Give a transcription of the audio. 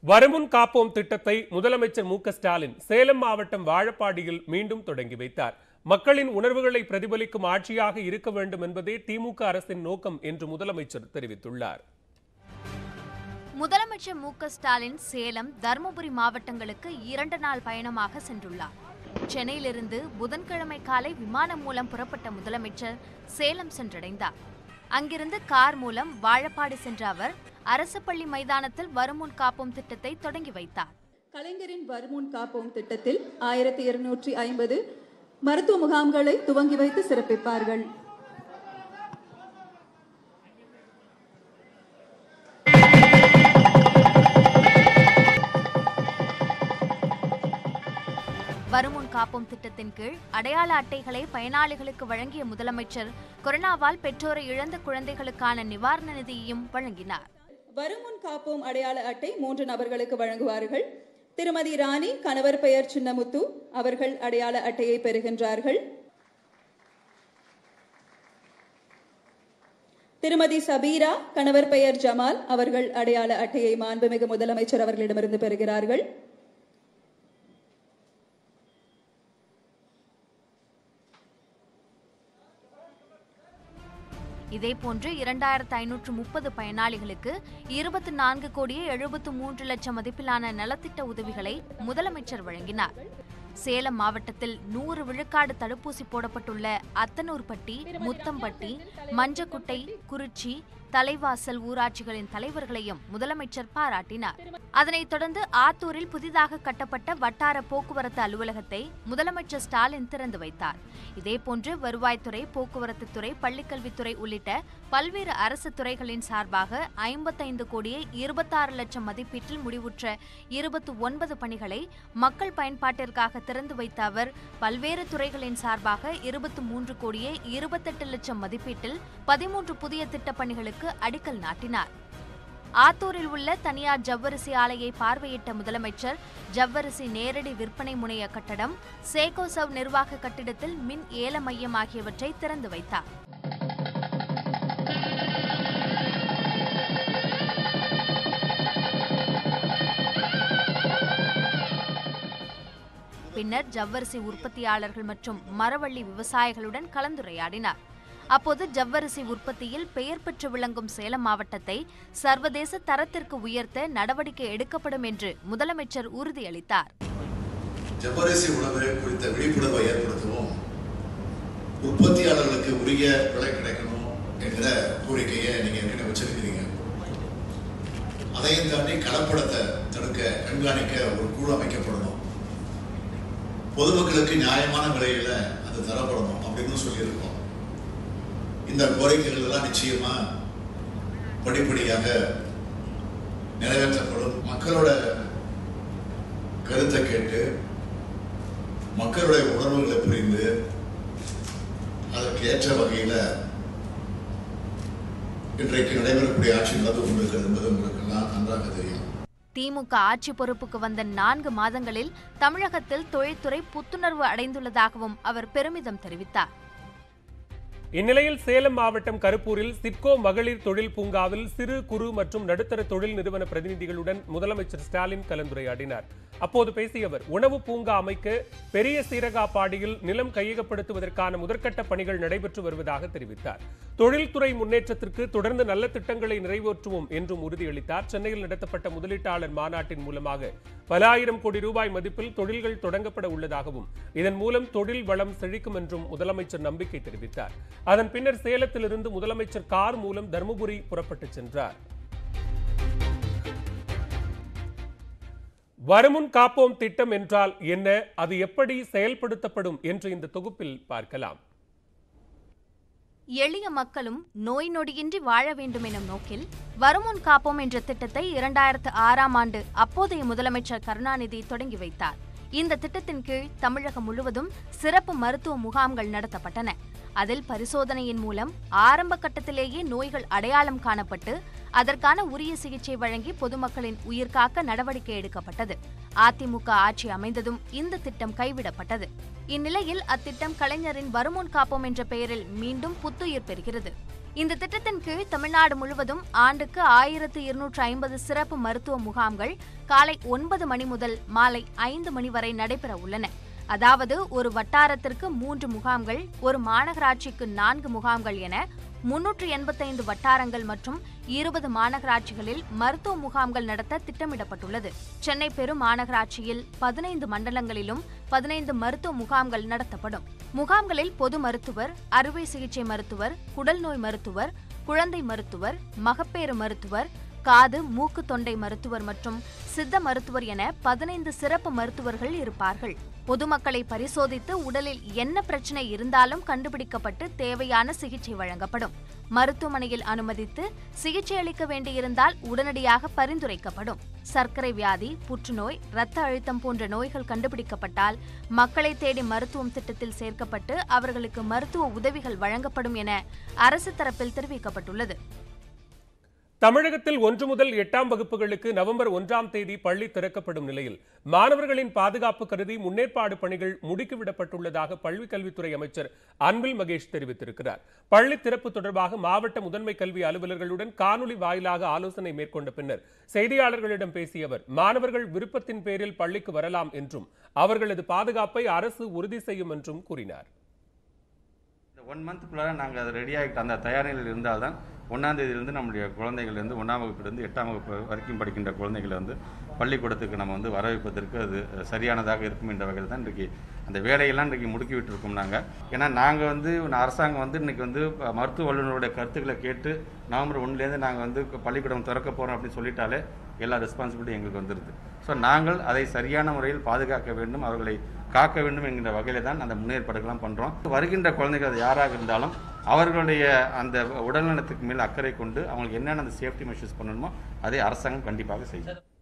வருமுன் காப்போம் திட்டத்தை முதலமைச்சர் மு க ஸ்டாலின் சேலம் மாவட்டம் வாழப்பாடியில் மீண்டும் தொடங்கி வைத்தார் மக்களின் உணர்வுகளை பிரதிபலிக்கும் ஆட்சியாக இருக்க வேண்டும் என்பதே திமுக அரசின் நோக்கம் என்று முதலமைச்சர் தெரிவித்துள்ளார் முதலமைச்சர் மு க ஸ்டாலின் சேலம் தருமபுரி மாவட்டங்களுக்கு இரண்டு நாள் பயணமாக சென்றுள்ளார் சென்னையிலிருந்து புதன்கிழமை காலை விமானம் மூலம் புறப்பட்ட முதலமைச்சர் சேலம் சென்றடைந்தார் அங்கிருந்து கார் மூலம் வாழப்பாடி சென்ற அவர் அரசு பள்ளி மைதானத்தில் வருமுன் காப்போம் திட்டத்தை தொடங்கி வைத்தார் கலைஞரின் வருமுன் காப்போம் திட்டத்தில் ஆயிரத்தி இருநூற்றி ஐம்பது மருத்துவ முகாம்களை துவங்கி வைத்து சிறப்பிப்பார்கள் வருமுன் காப்போம் திட்டத்தின் கீழ் அடையாள அட்டைகளை பயனாளிகளுக்கு வழங்கிய முதலமைச்சர் கொரோனாவால் பெற்றோரை இழந்த குழந்தைகளுக்கான நிவாரண நிதியையும் வழங்கினார் வருமுன் காப்போம் அடையாள அட்டை மூன்று நபர்களுக்கு வழங்குவார்கள் திருமதி ராணி கணவர் பெயர் சின்னமுத்து அவர்கள் அடையாள அட்டையை பெறுகின்றார்கள் திருமதி சபீரா கணவர் பெயர் ஜமால் அவர்கள் அடையாள அட்டையை மாண்புமிகு முதலமைச்சர் அவர்களிடமிருந்து பெறுகிறார்கள் இதேபோன்று இரண்டாயிரத்து ஐநூற்று முப்பது பயனாளிகளுக்கு இருபத்தி நான்கு கோடியே எழுபத்து மூன்று லட்சம் மதிப்பிலான நலத்திட்ட உதவிகளை முதலமைச்சர் வழங்கினார் சேலம் மாவட்டத்தில் நூறு விழுக்காடு தடுப்பூசி போடப்பட்டுள்ள அத்தனூர்பட்டி முத்தம்பட்டி மஞ்சக்குட்டை குறிச்சி தலைவாசல் ஊராட்சிகளின் தலைவர்களையும் முதலமைச்சர் பாராட்டினார் அதனைத் தொடர்ந்து ஆத்தூரில் புதிதாக கட்டப்பட்ட வட்டார போக்குவரத்து அலுவலகத்தை முதலமைச்சர் ஸ்டாலின் திறந்து வைத்தார் இதேபோன்று வருவாய்த்துறை போக்குவரத்து துறை பள்ளிக்கல்வித்துறை உள்ளிட்ட பல்வேறு அரசு துறைகளின் சார்பாக ஐம்பத்தைந்து கோடியே இருபத்தாறு லட்சம் மதிப்பீட்டில் முடிவுற்ற இருபத்தி ஒன்பது பணிகளை மக்கள் பயன்பாட்டிற்காக திறந்து வைத்த அவர் பல்வேறு துறைகளின் சார்பாக இருபத்தி மூன்று கோடியே இருபத்தெட்டு லட்சம் மதிப்பீட்டில் பதிமூன்று புதிய திட்டப்பணிகளுக்கு அடிக்கல் நாட்டினார் ஆத்தூரில் உள்ள தனியார் ஜவ்வரிசி ஆலையை பார்வையிட்ட முதலமைச்சர் ஜவ்வரிசி நேரடி விற்பனை முனைய கட்டடம் சேகோசவ் நிர்வாக கட்டிடத்தில் மின் ஏல மையம் ஆகியவற்றை திறந்து வைத்தார் பின்னர் ஜவ்வரிசி உற்பத்தியாளர்கள் மற்றும் மரவள்ளி விவசாயிகளுடன் கலந்துரையாடினார் அப்போது ஜவ்வரிசி உற்பத்தியில் பெயர் பெற்று விளங்கும் சேலம் மாவட்டத்தை சர்வதேச தரத்திற்கு உயர்த்த நடவடிக்கை எடுக்கப்படும் என்று முதலமைச்சர் உறுதியளித்தார் ஜவ்வரிசி உணவு குறித்த விழிப்புணர்வை ஏற்படுத்தவும் உற்பத்தியாளர்களுக்கு உரிய விலை கிடைக்கணும் என்கிற கோரிக்கையை நீங்க ஏற்கனவே வச்சிருக்கிறீங்க அதையும் தாண்டி கலப்படத்தை தடுக்க கண்காணிக்க ஒரு குழு அமைக்கப்படணும் பொதுமக்களுக்கு நியாயமான விலையில அது தரப்படணும் அப்படின்னு சொல்லியிருக்கோம் இந்த கோரிக்கைகள் எல்லாம் நிச்சயமா படிப்படியாக நிறைவேற்றப்படும் மக்களோட கருத்தை கேட்டு மக்களுடைய உணர்வுகளை புரிந்து அதற்கு ஏற்ற வகையில் இன்றைக்கு நடைபெறக்கூடிய ஆட்சி நடந்து கொண்டிருக்கிறது என்பது உங்களுக்கு எல்லாம் நன்றாக தெரியும் திமுக ஆட்சி பொறுப்புக்கு வந்த நான்கு மாதங்களில் தமிழகத்தில் தொழில்துறை புத்துணர்வு அடைந்துள்ளதாகவும் அவர் பெருமிதம் தெரிவித்தார் இந்நிலையில் சேலம் மாவட்டம் கருப்பூரில் சிட்கோ மகளிர் தொழில் பூங்காவில் சிறு குறு மற்றும் நடுத்தர தொழில் நிறுவன பிரதிநிதிகளுடன் முதலமைச்சர் ஸ்டாலின் கலந்துரையாடினார் அப்போது பேசிய அவர் உணவு பூங்கா அமைக்க பெரிய சீரகாப்பாடியில் நிலம் கையகப்படுத்துவதற்கான முதற்கட்ட பணிகள் நடைபெற்று வருவதாக தெரிவித்தார் தொழில்துறை முன்னேற்றத்திற்கு தொடர்ந்து நல்ல திட்டங்களை நிறைவேற்றுவோம் என்றும் உறுதியளித்தார் சென்னையில் நடத்தப்பட்ட முதலீட்டாளர் மாநாட்டின் மூலமாக பல ஆயிரம் கோடி ரூபாய் மதிப்பில் தொழில்கள் தொடங்கப்பட உள்ளதாகவும் இதன் மூலம் தொழில் வளம் செழிக்கும் என்றும் முதலமைச்சர் நம்பிக்கை தெரிவித்தார் அதன் பின்னர் சேலத்திலிருந்து முதலமைச்சர் கார் மூலம் தருமபுரி புறப்பட்டுச் சென்றார் வருமுன் காப்போம் திட்டம் என்றால் என்ன அது எப்படி செயல்படுத்தப்படும் என்று இந்த தொகுப்பில் பார்க்கலாம் எளிய மக்களும் நோய் நொடியின்றி வாழ வேண்டும் எனும் நோக்கில் வருமுன் காப்போம் என்ற திட்டத்தை இரண்டாயிரத்து ஆறாம் ஆண்டு அப்போதைய முதலமைச்சர் கருணாநிதி தொடங்கி வைத்தார் இந்த திட்டத்தின் கீழ் தமிழகம் முழுவதும் சிறப்பு மருத்துவ முகாம்கள் நடத்தப்பட்டன அதில் பரிசோதனையின் மூலம் ஆரம்ப கட்டத்திலேயே நோய்கள் அடையாளம் காணப்பட்டு அதற்கான உரிய சிகிச்சை வழங்கி பொதுமக்களின் உயிர்காக்க நடவடிக்கை எடுக்கப்பட்டது அதிமுக ஆட்சி அமைந்ததும் இந்த திட்டம் கைவிடப்பட்டது இந்நிலையில் அத்திட்டம் கலைஞரின் வருமுன் காப்போம் என்ற பெயரில் மீண்டும் புத்துயிர் பெறுகிறது இந்த திட்டத்தின் கீழ் தமிழ்நாடு முழுவதும் ஆண்டுக்கு ஆயிரத்து இருநூற்று ஐம்பது சிறப்பு மருத்துவ முகாம்கள் காலை ஒன்பது மணி முதல் மாலை ஐந்து மணி வரை நடைபெற உள்ளன அதாவது ஒரு வட்டாரத்திற்கு மூன்று முகாம்கள் ஒரு மாநகராட்சிக்கு நான்கு முகாம்கள் என முன்னூற்று எண்பத்தைந்து வட்டாரங்கள் மற்றும் இருபது மாநகராட்சிகளில் மருத்துவ முகாம்கள் நடத்த திட்டமிடப்பட்டுள்ளது சென்னை பெரு மாநகராட்சியில் பதினைந்து மண்டலங்களிலும் பதினைந்து மருத்துவ முகாம்கள் நடத்தப்படும் முகாம்களில் பொது மருத்துவர் அறுவை சிகிச்சை மருத்துவர் குடல் நோய் மருத்துவர் குழந்தை மருத்துவர் மகப்பேறு மருத்துவர் காது மூக்கு தொண்டை மருத்துவர் மற்றும் சித்த மருத்துவர் என பதினைந்து சிறப்பு மருத்துவர்கள் இருப்பார்கள் பொதுமக்களை பரிசோதித்து உடலில் என்ன பிரச்சனை இருந்தாலும் கண்டுபிடிக்கப்பட்டு தேவையான சிகிச்சை வழங்கப்படும் மருத்துவமனையில் அனுமதித்து சிகிச்சை அளிக்க வேண்டியிருந்தால் உடனடியாக பரிந்துரைக்கப்படும் சர்க்கரை வியாதி புற்றுநோய் இரத்த அழுத்தம் போன்ற நோய்கள் கண்டுபிடிக்கப்பட்டால் மக்களை தேடி மருத்துவம் திட்டத்தில் சேர்க்கப்பட்டு அவர்களுக்கு மருத்துவ உதவிகள் வழங்கப்படும் என அரசு தரப்பில் தெரிவிக்கப்பட்டுள்ளது தமிழகத்தில் ஒன்று முதல் எட்டாம் வகுப்புகளுக்கு நவம்பர் ஒன்றாம் தேதி பள்ளி திறக்கப்படும் நிலையில் மாணவர்களின் பாதுகாப்பு கருதி முன்னேற்பாடு பணிகள் முடுக்கிவிடப்பட்டுள்ளதாக பள்ளிக் கல்வித்துறை அமைச்சர் அன்பில் மகேஷ் தெரிவித்திருக்கிறார் பள்ளி திறப்பு தொடர்பாக மாவட்ட முதன்மை கல்வி அலுவலர்களுடன் காணொலி வாயிலாக ஆலோசனை மேற்கொண்ட பின்னர் செய்தியாளர்களிடம் பேசிய அவர் மாணவர்கள் விருப்பத்தின் பேரில் பள்ளிக்கு வரலாம் என்றும் அவர்களது பாதுகாப்பை அரசு உறுதி செய்யும் என்றும் கூறினார் இந்த ஒன் மந்த்துக்குள்ளார நாங்கள் அதை ரெடி ஆகிட்டு அந்த தயார் நிலையில் இருந்தால் தான் ஒன்றாம் தேதியிலிருந்து நம்முடைய குழந்தைகள் வந்து ஒன்றாம் வகுப்பிலிருந்து எட்டாம் வகுப்பு வரைக்கும் படிக்கின்ற குழந்தைகளை வந்து பள்ளிக்கூடத்துக்கு நம்ம வந்து வரவைப்பதற்கு அது சரியானதாக இருக்கும் என்ற வகையில் தான் இன்றைக்கி அந்த வேலையெல்லாம் இன்றைக்கி முடுக்கி விட்டுருக்கோம் நாங்கள் ஏன்னா நாங்கள் வந்து அரசாங்கம் வந்து இன்றைக்கி வந்து மருத்துவ வல்லுநருடைய கருத்துக்களை கேட்டு நவம்பர் ஒன்றுலேருந்து நாங்கள் வந்து பள்ளிக்கூடம் திறக்க போகிறோம் அப்படின்னு சொல்லிட்டாலே எல்லா ரெஸ்பான்சிபிலிட்டி எங்களுக்கு வந்துடுது ஸோ நாங்கள் அதை சரியான முறையில் பாதுகாக்க வேண்டும் அவர்களை காக்க வேண்டும் என்கிற வகையில் தான் அந்த முன்னேற்பாடுகள்லாம் பண்ணுறோம் வருகின்ற குழந்தைகள் அது யாராக இருந்தாலும் அவர்களுடைய அந்த உடல்நலத்துக்கு மேல் அக்கறை கொண்டு அவங்களுக்கு என்னென்ன அந்த சேஃப்டி மெஷர்ஸ் பண்ணணுமோ அதை அரசாங்கம் கண்டிப்பாக செய்யும்